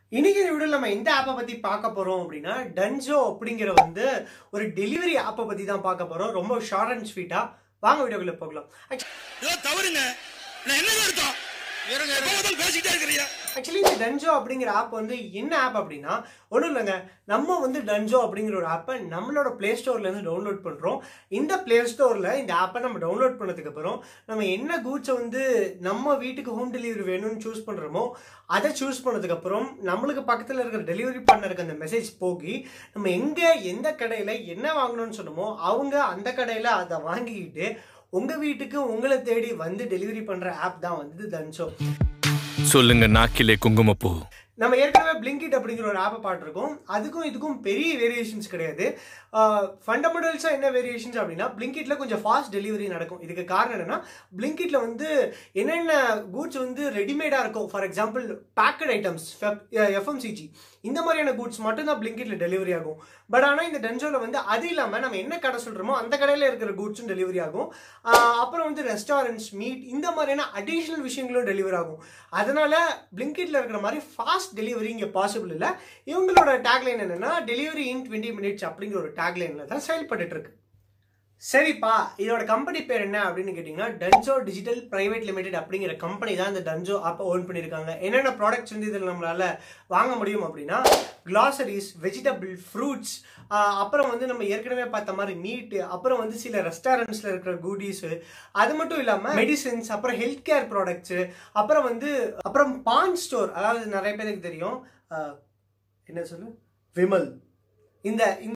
இன்னைக்கு இந்த வீடியோல நம்ம எந்த ஆப்பை பத்தி பார்க்க போறோம் அப்படின்னா டன்ஜோ அப்படிங்கிற வந்து ஒரு டெலிவரி ஆப்பை பத்தி தான் பார்க்க போறோம் ரொம்ப ஷார்ட் அண்ட் ஸ்வீட்டா வாங்க வீடியோக்குள்ள போகலாம் ஏதோ தவறுங்க நான் என்ன அர்த்தம் எப்ப பார்த்தாலும் பேசிக்கிட்டே இருக்கிறீங்க ஆக்சுவலி இந்த டன்ஜோ அப்படிங்கிற ஆப் வந்து என்ன ஆப் அப்படின்னா ஒன்றும் இல்லைங்க நம்ம வந்து டன்ஜோ அப்படிங்கிற ஒரு ஆப்பை நம்மளோட பிளே ஸ்டோர்லேருந்து டவுன்லோட் பண்ணுறோம் இந்த பிளே ஸ்டோரில் இந்த ஆப்பை நம்ம டவுன்லோட் பண்ணதுக்கு அப்புறம் நம்ம என்ன கூட்ஸை வந்து நம்ம வீட்டுக்கு ஹோம் டெலிவரி வேணும்னு சூஸ் பண்ணுறோமோ அதை சூஸ் பண்ணதுக்கப்புறம் நம்மளுக்கு பக்கத்தில் இருக்கிற டெலிவரி பண்ணருக்கு அந்த மெசேஜ் போகி நம்ம எங்கே எந்த கடையில் என்ன வாங்கணும்னு சொன்னோமோ அவங்க அந்த கடையில் அதை வாங்கிக்கிட்டு உங்கள் வீட்டுக்கு உங்களை தேடி வந்து டெலிவரி பண்ணுற ஆப் தான் வந்து தன்சோ சொல்லுங்க நாக்கிலே குங்குமப்பூ நம்ம ஏற்கனவே பிளிங்கிட் அப்படிங்கிற ஒரு ஆப்பை பாட்டிருக்கோம் அதுக்கும் இதுக்கும் பெரிய வேரியேஷன்ஸ் கிடையாது ஃபண்டமெண்டல்ஸாக என்ன வேரியேஷன்ஸ் அப்படின்னா பிளிங்கிட்ல கொஞ்சம் ஃபாஸ்ட் டெலிவரி நடக்கும் இதுக்கு காரணம் என்னன்னா பிளிங்கிட்ல வந்து என்னென்ன கூட்ஸ் வந்து ரெடிமேடாக இருக்கும் for example packet items FMCG இந்த மாதிரியான கூட்ஸ் மட்டும் தான் பிளிங்கிட்ல டெலிவரி ஆகும் பட் ஆனால் இந்த டென்ஜோவில் வந்து அது இல்லாமல் நம்ம என்ன கடை சொல்கிறோமோ அந்த கடையில் இருக்கிற கூட்ஸும் டெலிவரி ஆகும் ஆஹ் அப்புறம் வந்து ரெஸ்டாரண்ட்ஸ் மீட் இந்த மாதிரியான அடிஷ்னல் விஷயங்களும் டெலிவரி ஆகும் அதனால பிளிங்கிட்ல இருக்கிற மாதிரி ஃபாஸ்ட் டெலிவரி இங்கே பாசிபிள் இல்லை இவங்களோட டேக்லைன் என்னன்னா டெலிவரி இன் டுவெண்ட்டி மினிட்ஸ் அப்படிங்கிற ஒரு டேக்லைனில் தான் செயல்பட்டு இருக்கு சரிப்பா இதோட கம்பெனி பேர் என்ன அப்படின்னு கேட்டிங்கன்னா டன்ஜோ டிஜிட்டல் பிரைவேட் லிமிடெட் அப்படிங்கிற கம்பெனி தான் இந்த டன்ஜோ ஆப்பை ஓன் பண்ணியிருக்காங்க என்னென்ன ப்ராடக்ட்ஸ் வந்து இதில் நம்மளால வாங்க முடியும் அப்படின்னா கிளாசரிஸ் வெஜிடபிள் ஃப்ரூட்ஸ் அப்புறம் வந்து நம்ம ஏற்கனவே பார்த்த மாதிரி மீட்டு அப்புறம் வந்து சில ரெஸ்டாரண்ட்ஸில் இருக்கிற குடீஸு அது மட்டும் இல்லாமல் மெடிசின்ஸ் அப்புறம் ஹெல்த் கேர் ப்ராடக்ட்ஸு அப்புறம் வந்து அப்புறம் பான் ஸ்டோர் அதாவது நிறைய பேருக்கு தெரியும் ஆஹ், என்ன சொல்லு விமல் இந்த இந்த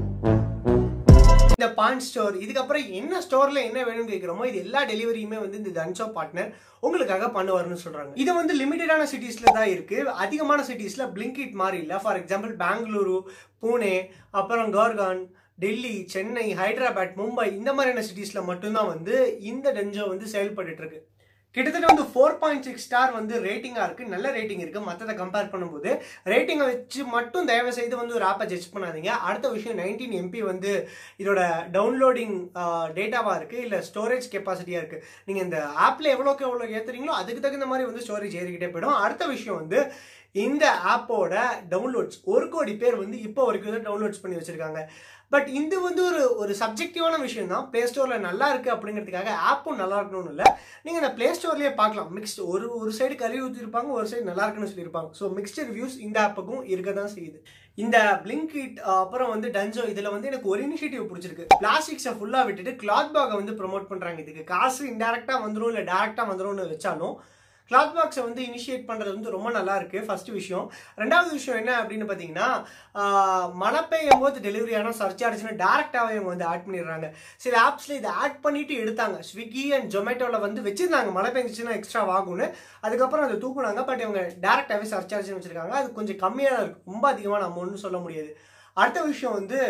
இந்த பான் ஸ்டோர் இதுக்கப்புறம் என்ன ஸ்டோர்ல என்ன வேணும்னு கேட்குறோமோ இது எல்லா டெலிவரியுமே வந்து இந்த தன்ஷோ பார்ட்னர் உங்களுக்காக பண்ணுவாருன்னு சொல்றாங்க இது வந்து லிமிட்டடான சிட்டிஸ்ல தான் இருக்கு அதிகமான சிட்டிஸ்ல பிளிங்கிட் மாதிரி இல்லை ஃபார் எக்ஸாம்பிள் பெங்களூரு பூனே அப்புறம் கார்கான் டெல்லி சென்னை ஹைதராபாத் மும்பை இந்த மாதிரியான சிட்டிஸ்ல மட்டும்தான் வந்து இந்த டென்ஜோ வந்து செயல்பட்டு இருக்கு கிட்டத்தட்ட வந்து ஃபோர் பாயிண்ட் சிக்ஸ் ஸ்டார் வந்து ரேட்டிங்காக இருக்குது நல்ல ரேட்டிங் இருக்குது மற்றதை கம்பேர் பண்ணும்போது ரேட்டிங்கை வச்சு மட்டும் தயவு செய்து வந்து ஒரு ஆப்பை ஜட்ஜ் பண்ணாதீங்க அடுத்த விஷயம் நைன்டீன் எம்பி வந்து இதோட டவுன்லோடிங் டேட்டாவாக இருக்குது இல்லை ஸ்டோரேஜ் கெப்பாசிட்டியாக இருக்குது நீங்கள் இந்த ஆப்பில் எவ்வளோக்கு எவ்வளோ ஏற்றுறீங்களோ அதுக்கு தகுந்த மாதிரி வந்து ஸ்டோரேஜ் ஏறிக்கிட்டே போயிடும் அடுத்த விஷயம் வந்து இந்த ஆப்போட டவுன்லோட்ஸ் ஒரு கோடி பேர் வந்து இப்போ வரைக்கும் டவுன்லோட்ஸ் பண்ணி வச்சிருக்காங்க பட் இது வந்து ஒரு ஒரு சப்ஜெக்டிவான விஷயம் தான் ப்ளே ஸ்டோரில் நல்லா இருக்குது அப்படிங்கிறதுக்காக ஆப்பும் நல்லா இருக்கணும்னு இல்லை நீங்கள் இந்த ப்ளே ஸ்டோர்லேயே பார்க்கலாம் மிக்ஸ்ட் ஒரு ஒரு சைடு கழுவி ஊற்றிருப்பாங்க ஒரு சைடு நல்லா இருக்குன்னு சொல்லியிருப்பாங்க ஸோ மிக்ஸ்டு ரிவ்யூஸ் இந்த ஆப்புக்கும் இருக்க தான் செய்யுது இந்த பிளிங்கிட் அப்புறம் வந்து டன்ஜோ இதில் வந்து எனக்கு ஒரு இனிஷியேட்டிவ் பிடிச்சிருக்கு பிளாஸ்டிக்ஸை ஃபுல்லாக விட்டுட்டு கிளாத் பேக்கை வந்து ப்ரொமோட் பண்ணுறாங்க இதுக்கு காசு இன்டெரக்டாக வந்துடும் இல்லை டேரெக்டாக வந்துரும்னு வச்சாலும் கிளாத் பாக்ஸை வந்து இனிஷியேட் பண்ணுறது வந்து ரொம்ப நல்லா இருக்கு ஃபர்ஸ்ட் விஷயம் ரெண்டாவது விஷயம் என்ன அப்படின்னு பார்த்தீங்கன்னா ஆஹ், மழை பெய்யும் போது டெலிவரி ஆனால் சர்ச்சார்ஜ்னு டேரெக்டாகவே இவங்க வந்து ஆட் பண்ணிடுறாங்க சில ஆப்ஸில் இதை ஆட் பண்ணிட்டு எடுத்தாங்க ஸ்விக்கி அண்ட் ஜொமேட்டோவில் வந்து வச்சிருந்தாங்க மழை பெஞ்சிச்சுன்னா எக்ஸ்ட்ரா ஆகும்னு அதுக்கப்புறம் அதை தூக்குனாங்க பட் இவங்க டேரெக்டாகவே சர்ச்சார்ஜ்னு வச்சிருக்காங்க அது கொஞ்சம் கம்மியாக தான் இருக்கும் ரொம்ப அதிகமாக நம்ம ஒன்றும் சொல்ல முடியாது அடுத்த விஷயம் வந்து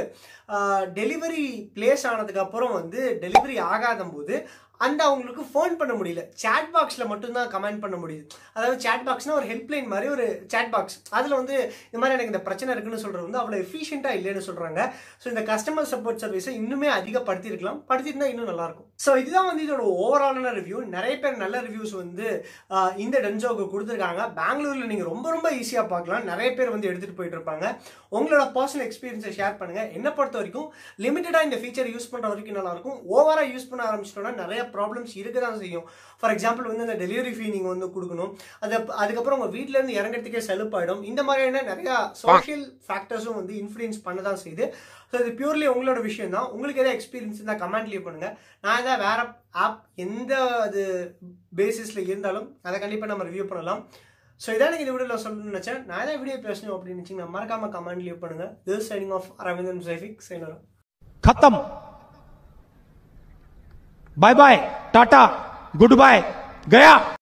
டெலிவரி பிளேஸ் ஆனதுக்கு அப்புறம் வந்து டெலிவரி ஆகாத போது அந்த அவங்களுக்கு ஃபோன் பண்ண முடியல சேட் பாக்ஸில் மட்டும்தான் கமெண்ட் பண்ண முடியுது அதாவது சேட் பாக்ஸ்னா ஒரு ஹெல்ப்லைன் மாதிரி ஒரு சேட் பாக்ஸ் அதில் வந்து இந்த மாதிரி எனக்கு இந்த பிரச்சனை இருக்குன்னு சொல்கிறது வந்து அவ்வளோ எஃபிஷியண்ட்டாக இல்லைன்னு சொல்கிறாங்க ஸோ இந்த கஸ்டமர் சப்போர்ட் சர்வீஸை இன்னுமே அதிகப்படுத்தியிருக்கலாம் படுத்திருந்தா இன்னும் நல்லாயிருக்கும் ஸோ இதுதான் வந்து இதோட ஓவராலான ரிவ்யூ நிறைய பேர் நல்ல ரிவ்யூஸ் வந்து ஆஹ், இந்த டென்ஜோக்கு கொடுத்துருக்காங்க பெங்களூரில் நீங்கள் ரொம்ப ரொம்ப ஈஸியாக பார்க்கலாம் நிறைய பேர் வந்து எடுத்துகிட்டு போயிட்டு இருப்பாங்க உங்களோட பர்சனல் எக்ஸ்பீரியன்ஸை ஷேர் பண்ணுங்கள் என்னை பொறுத்த வரைக்கும் லிமிட்டடாக இந்த ஃபீச்சர் யூஸ் பண்ணுற வரைக்கும் நல்லாயிருக்கும் ஓவராக யூஸ் பண்ண ஆரம்பிச்சிட்டோம்னா நிறைய ப்ராப்ளம்ஸ் இருக்க தான் செய்யும் ஃபார் எக்ஸாம்பிள் வந்து இந்த டெலிவரி ஃபீ நீங்கள் வந்து கொடுக்கணும் அது அதுக்கப்புறம் உங்கள் வீட்டிலேருந்து இறங்குறதுக்கே செலுப்பாயிடும் இந்த மாதிரியான நிறையா சோஷியல் ஃபேக்டர்ஸும் வந்து இன்ஃப்ளூயன்ஸ் பண்ண தான் செய்யுது ஸோ இது பியூர்லி உங்களோட விஷயம் தான் உங்களுக்கு எதாவது எக்ஸ்பீரியன்ஸ் இருந்தால் கமெண்ட் லீவ் பண்ணுங்கள் நான் ஏதாவது வேற ஆப் எந்த அது பேசிஸில் இருந்தாலும் அதை கண்டிப்பாக நம்ம ரிவ்யூ பண்ணலாம் ஸோ இதான் எனக்கு இந்த வீடியோவில் சொல்லணும்னு நினச்சேன் நான் ஏதாவது வீடியோ பேசணும் அப்படின்னு நினச்சிங்கன்னா மறக்காம கமெண்ட் லீவ் பண்ணுங்கள் திஸ் சைனிங் ஆஃப் அரவிந்தன் சைஃபிக் சைனரம் खत्म bye bye tata goodbye गया